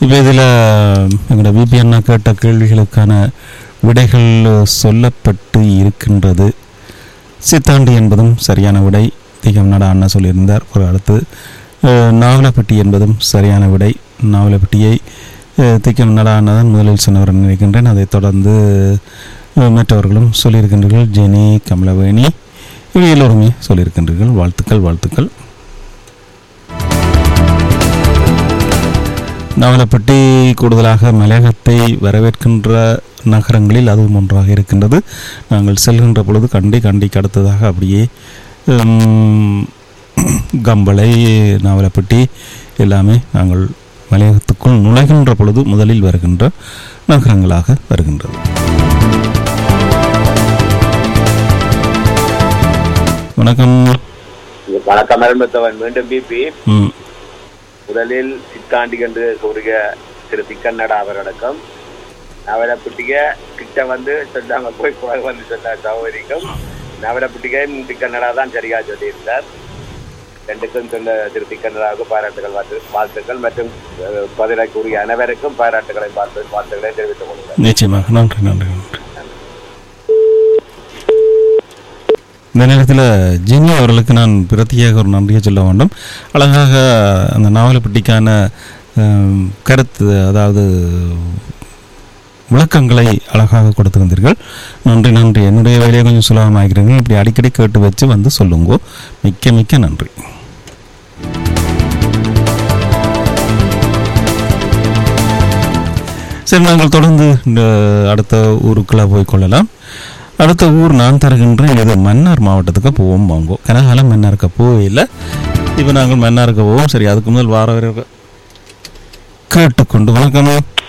இப்போ இதில் எங்களோட விபி அண்ணா கேட்ட கேள்விகளுக்கான விடைகள் சொல்லப்பட்டு இருக்கின்றது சித்தாண்டி என்பதும் சரியான விடை திகம் நட அண்ணா சொல்லியிருந்தார் ஒரு அடுத்து அஹ், நாவலப்பட்டி என்பதும் சரியான விடை நாவலப்பட்டியை அஹ், திக்கம் நட அண்ணா தான் முதலில் சொன்னவர் நினைக்கின்றேன் அதைத் தொடர்ந்து அஹ், மற்றவர்களும் சொல்லியிருக்கின்றீர்கள் ஜெனி கமலவேணி இவை எல்லோருமே சொல்லியிருக்கின்றீர்கள் வாழ்த்துக்கள் வாழ்த்துக்கள் நாவலப்பட்டி கூடுதலாக மலையகத்தை வரவேற்கின்ற நகரங்களில் அதுவும் ஒன்றாக இருக்கின்றது நாங்கள் செல்கின்ற பொழுது கண்டி கண்டிக்கு அடுத்ததாக அப்படியே உம், கம்பளை நாவலப்பட்டி எல்லாமே நாங்கள் மலையகத்துக்குள் நுழைகின்ற பொழுது முதலில் வருகின்ற நகரங்களாக வருகின்றது வணக்கம் வணக்கம் அருண்மத்தவன் மீண்டும் பிபி ம் முதலில் சித்தாண்டி என்று கூறிய திரு திக்கண்ணடா அவர்களுக்கும் நவரப்புட்டிக கிட்ட வந்து சொல்லாம போய் போய் வந்து சொன்ன சகோதரிக்கும் நவரப்புட்டிகையும் திக்கண்ணடா தான் சரியா சொல்லியிருந்தார் ரெண்டுக்கும் சொன்ன திரு திக்கண்ணடாவுக்கு பாராட்டுகள் வாழ்த்து வாழ்த்துக்கள் மற்றும் அஹ், பதிலை கூறிய அனைவருக்கும் பாராட்டுகளை பார்த்து வாழ்த்துக்களை தெரிவித்துக் கொள்கிறேன் நிச்சயமாக நன்றி நன்றி நன்றி இந்த நேரத்தில் ஜினி அவர்களுக்கு நான் பிரத்யேக ஒரு நன்றியை சொல்ல வேண்டும் அழகாக அந்த நாவலப்பட்டிக்கான அஹ், கருத்து அதாவது விளக்கங்களை அழகாக கொடுத்திருந்தீர்கள் நன்றி நன்றி என்னுடைய வேலையை கொஞ்சம் சுலபமாகிறீங்க இப்படி அடிக்கடி கேட்டு வச்சு வந்து சொல்லுங்க மிக்க மிக்க நன்றி சரி நாங்கள் தொடர்ந்து இந்த அடுத்த ஊருக்குள்ள போய் கொள்ளலாம் அடுத்த ஊர் நான் தருகின்றேன் இது மன்னார் மாவட்டத்துக்கு போவோம் வாங்கோ கனகாலம் மன்னாருக்கு போகல இப்போ நாங்கள் மன்னாருக்கு போவோம் சரி அதுக்கு முதல் வார வரை கேட்டுக்கொண்டு வணக்கம்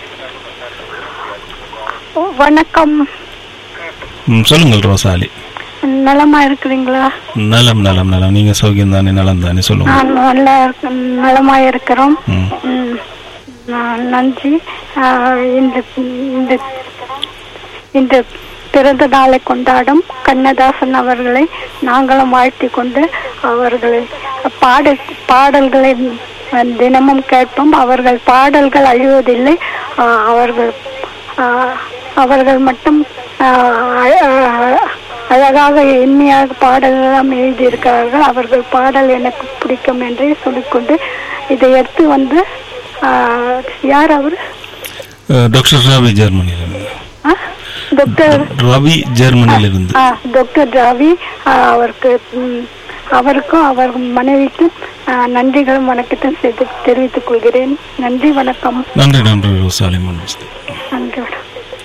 வணக்கம் ம், சொல்லுங்கள் ரோசாலி நலமா இருக்கிறீங்களா நலம் நலம் நலம் நீங்கள் சௌக்கியம் தானே நலம் தானே சொல்லுங்க நான் நல்லா இருக்க- நலமா இருக்கிறோம் ம் ம், நான் நன்றி ஆஹ், இந்த இந்த இந்த பிறந்த நாளை கொண்டாடும் கண்ணதாசன் அவர்களை நாங்களும் வாழ்த்தி கொண்டு அவர்களை பாடல் பாடல்களை தினமும் கேட்போம் அவர்கள் பாடல்கள் அழிவதில்லை ஆஹ், அவர்கள் ஆஹ், அவர்கள் மட்டும் ஆஹ், அழ- அழகாக இனிமையாக பாடலெல்லாம் எழுதியிருக்கிறார்கள் அவர்கள் பாடல் எனக்கு பிடிக்கும் என்றே சொல்லிக்கொண்டு இதை எடுத்து வந்து ஆஹ், யார் அவர் அஹ், டாக்டர் ரவி ஜெர்மனியிலிருந்து ஆ? டாக்டர் ரவி ஜெர்மனியிலிருந்து ஆ, டாக்டர் ராவி ஆ, அவருக்கு ம், அவருக்கும் அவர் மனைவிக்கும் ஆ, நன்றிகளும் வணக்கத்தையும் செய்து தெரிவித்துக் கொள்கிறேன் நன்றி வணக்கம் நன்றி நன்றி ரோசாலி மனோஸ்தே நன்றி வணக்கம்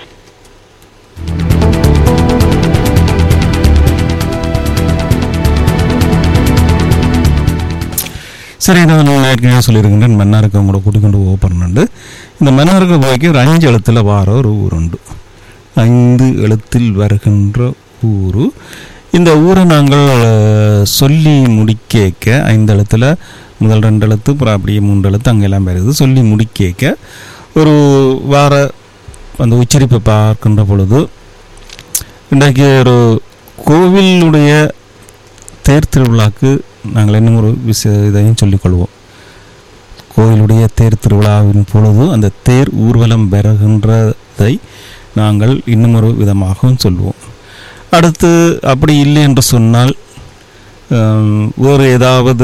சரி நான் ஏற்கனவே சொல்லியிருக்கின்றேன் மன்னாருக்கு கூட கூட்டிக் கொண்டு போக பண்ணண்டு இந்த மன்னாருக்கு போய்க்கு ஒரு அஞ்சு எழுத்தில் வார ஒரு ஊர் உண்டு ஐந்து எழுத்தில் வருகின்ற ஊர் இந்த ஊரை நாங்கள் அஹ், சொல்லி முடிக்க ஐந்து எழுத்தில் முதல் ரெண்டு எழுத்து அப்புறம் அப்படியே மூன்று எழுத்து அங்கெல்லாம் வருது சொல்லி முடிக்க ஒரு வார அந்த உச்சரிப்பை பார்க்கின்ற பொழுது இன்றைக்கு ஒரு கோவிலுடைய தேர் திருவிழாக்கு நாங்கள் இன்னும் ஒரு விஷ இதையும் சொல்லிக்கொள்வோம் கோயிலுடைய தேர் திருவிழாவின் பொழுது அந்த தேர் ஊர்வலம் பெறுகின்றதை நாங்கள் இன்னும் ஒரு விதமாகவும் சொல்வோம் அடுத்து அப்படி இல்லை என்று சொன்னால் ஆம், வேறு ஏதாவது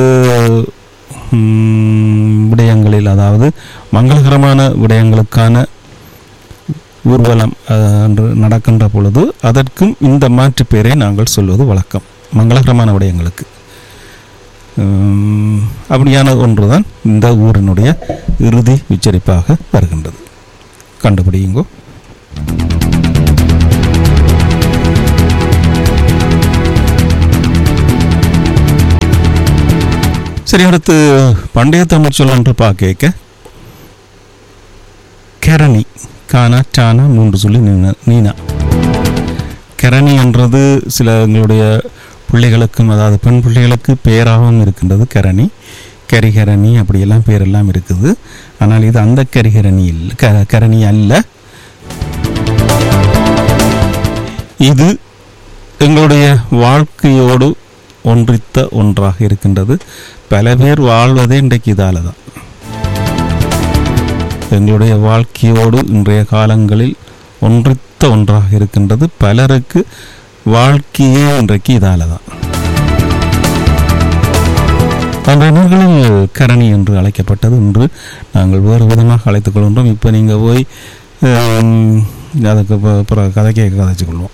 ம், விடயங்களில் அதாவது மங்களகரமான விடயங்களுக்கான ஊர்வலம் அஹ், என்று நடக்கின்ற பொழுது அதற்கும் இந்த மாற்றுப் பெயரை நாங்கள் சொல்வது வழக்கம் மங்களகரமான விடயங்களுக்கு உம், அப்படியான ஒன்றுதான் இந்த ஊரினுடைய இறுதி உச்சரிப்பாக வருகின்றது கண்டுபிடியுங்கோ சரி அடுத்து பண்டைய தமிழ் சொல் என்று பார்க்க கரணி கானா டானா மூன்று சொல்லி நீனா நீனா கரணி என்றது சில எங்களுடைய பிள்ளைகளுக்கும் அதாவது பெண் பிள்ளைகளுக்கு பேராகவும் இருக்கின்றது கரணி கரிகரணி அப்படியெல்லாம் பேரெல்லாம் இருக்குது ஆனால் இது அந்த கரிகரணி இல்லை க கரணி அல்ல இது எங்களுடைய வாழ்க்கையோடு ஒன்றித்த ஒன்றாக இருக்கின்றது பல பேர் வாழ்வதே இன்றைக்கு இதால தான் எங்களுடைய வாழ்க்கையோடு இன்றைய காலங்களில் ஒன்றித்த ஒன்றாக இருக்கின்றது பலருக்கு வாழ்க்கையே இன்றைக்கு இதால தான் அன்றைய நாட்களில் கரணி என்று அழைக்கப்பட்டது இன்று நாங்கள் வேறு விதமாக அழைத்துக் கொள்கின்றோம் இப்போ நீங்கள் போய் ஹம், அதுக்கு ப- பிறகு கதை கேட்க கதைச்சு கொள்வோம்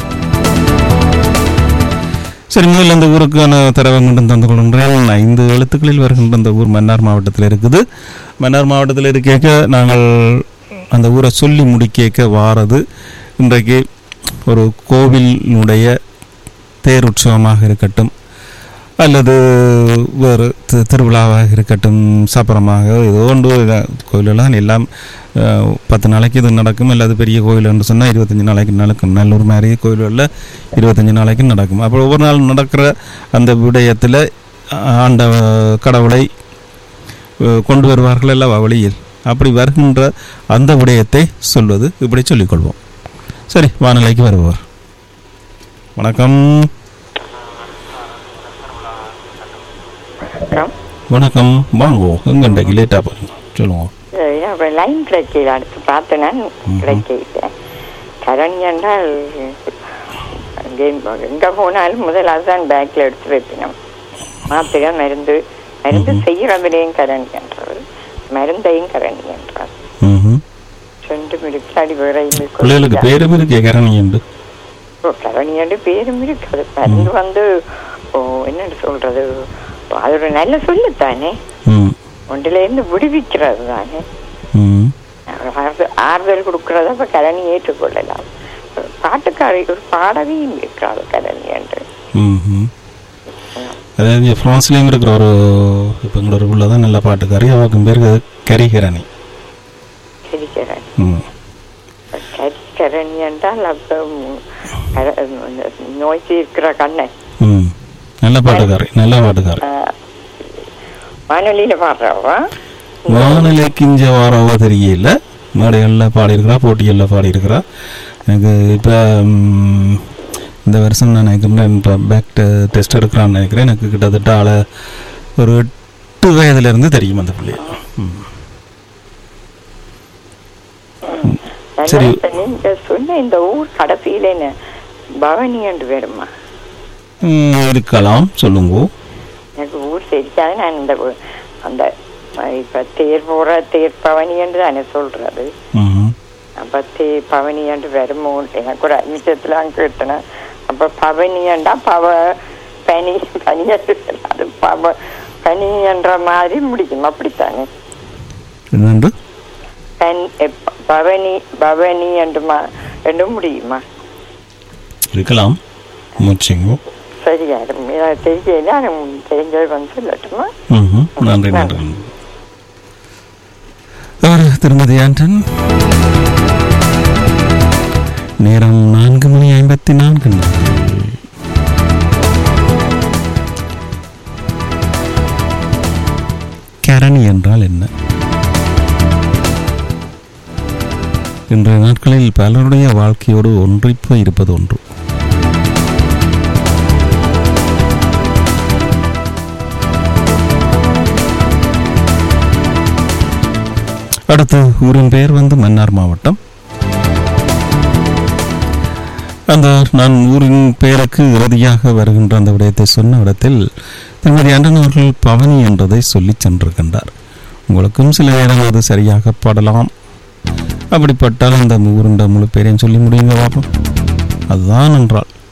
சரி முதல்ல இந்த ஊருக்கான தரவை மீண்டும் தந்து கொள்கின்றேன் ஐந்து எழுத்துக்களில் வருகின்ற இந்த ஊர் மன்னார் மாவட்டத்தில் இருக்குது மன்னார் மாவட்டத்தில் இருக்க நாங்கள் அந்த ஊரை சொல்லி முடிக்க வாரது இன்றைக்கு ஒரு கோவிலினுடைய தேர் உற்சவமாக இருக்கட்டும் அல்லது வேறு தி- திருவிழாவாக இருக்கட்டும் சப்பரமாக ஏதோ ஒன்று இத- கோயிலெல்லாம் எல்லாம் அஹ், பத்து நாளைக்கு இது நடக்கும் அல்லது பெரிய கோயில் என்று சொன்னால் இருபத்தஞ்சி நாளைக்கு நடக்கும் நல்லூர் மாதிரி கோயில்களில் இருபத்தஞ்சி நாளைக்கு நடக்கும் அப்போ ஒவ்வொரு நாள் நடக்கிற அந்த விடயத்தில் ஆண்ட கடவுளை அஹ், கொண்டு வருவார்கள் அல்லவா வழியில் அப்படி வருகின்ற அந்த விடயத்தை சொல்வது இப்படி சொல்லிக்கொள்வோம் சரி வானிலைக்கு வருவார் வணக்கம் வணக்கம் வணக்கம் வாங்கோ எங்க இன்றைக்கு லேட்டாக பாருங்க சொல்லுங்க அப்புறம் லைன் கிடைக்கல அடுத்து பார்த்தேன்னா கிடைக்கல கரணி என்றால் கேம் எங்கே போனாலும் முதல் அதுதான் பேக்கில் எடுத்து வைப்பினோம் மாத்திரை மருந்து மருந்து செய்கிறதுலேயும் கரணி என்றார் மருந்தையும் கரணி என்றார் ம்ஹும். ரெண்டு மிடுக்காடி விரைந்து பிள்ளைகளுக்கு பேரும் இருக்கு கரணி உண்டு கரணி என்று பேரும் இருக்காது மருந்து வந்து ஓ என்னன்னு சொல்றது அது ஒரு நல்ல சொல்லுத்தானே ம் ஒன்றிலேருந்து விடுவிக்கிறது தானே ம் ஆறுதல் ஆறுதல் கொடுக்கறத அப்ப கரணி ஏற்றுக்கொள்ளலாம் பாட்டுக்காரி ஒரு பாடவையும் இருக்காது கரணி என்று ம்ஹும். அதாவது ஃப்ரான்ஸ்லேயும் இருக்கிற ஒரு இப்போ எங்களோட உள்ள தான் நல்ல பாட்டுக்காரி அவக்கும் பேருக்கு அது கரிகரணி கரிகரணி ம் கரிகரணி என்றால் அப்ப ம், கர- இந்த நோய் தீர்க்கிற கண்ணன் ம் நல்ல பாட்டுக்காரி நல்ல பாட்டுக்காரி ஆஹ், வானொலியில பாடுறவா வானிலைக்கு இஞ்ச வாரவோ தெரியல மேடைகளில் பாடியிருக்கிறா போட்டிகளில் பாடியிருக்கிறா எனக்கு இப்போ இந்த வருஷம் நான் நினைக்கிறேன் இப்போ பேக் டெஸ்ட் எடுக்கிறான்னு நினைக்கிறேன் எனக்கு கிட்டத்தட்ட ஆளை ஒரு எட்டு வயதுலேருந்து தெரியும் அந்த பிள்ளைய ம். சரி. இப்ப நீங்க சொன்ன இந்த ஊர் கடைசியில என்ன பவனி என்று வருமா ம், இருக்கலாம் சொல்லுங்க எனக்கு ஊர் தெரியாது நான் இந்த ஊ- அந்த அஹ், இப்ப தேர் போற தேர் பவனி என்று தானே சொல்றது ம் அப்ப தே பவனி என்று வருமோ எனக்கு ஒரு நிமிஷத்துல கேட்டேன் அப்ப பவனி என்றா பவ பனி பனி என்று அது பவ பனி என்ற மாதிரி முடியும் அப்படித்தானே என்னண்டு பன் எப்ப- பவனி பவனி என்று மா- என்று முடியுமா இருக்கலாம் முச்சிங்க சரியா தெரியல எனக்கு தெரிஞ்சது வந்து சொல்லட்டுமா ம் நன்றி நன்றி அவர் திருமதி ஆண்டன் நேரம் நான்கு மணி ஐம்பத்தி நான்கு நிமிடங்கள். கரணி என்றால் என்ன இன்றைய நாட்களில் பலருடைய வாழ்க்கையோடு ஒன்றிப்பு இருப்பது ஒன்று அடுத்து ஊரின் பெயர் வந்து மன்னார் மாவட்டம் அந்த நான் ஊரின் பெயருக்கு இறுதியாக வருகின்ற அந்த விடயத்தை சொன்ன இடத்தில் திருமதி அண்டன் அவர்கள் பவனி என்றதை சொல்லிச் சென்றிருக்கின்றார் உங்களுக்கும் சில நேரம் அது சரியாக படலாம் அப்படிப்பட்டால் அந்த ஊருண்ட முழு பேரையும் சொல்லி முடியுங்க பார்ப்போம் அதுதான் என்றால்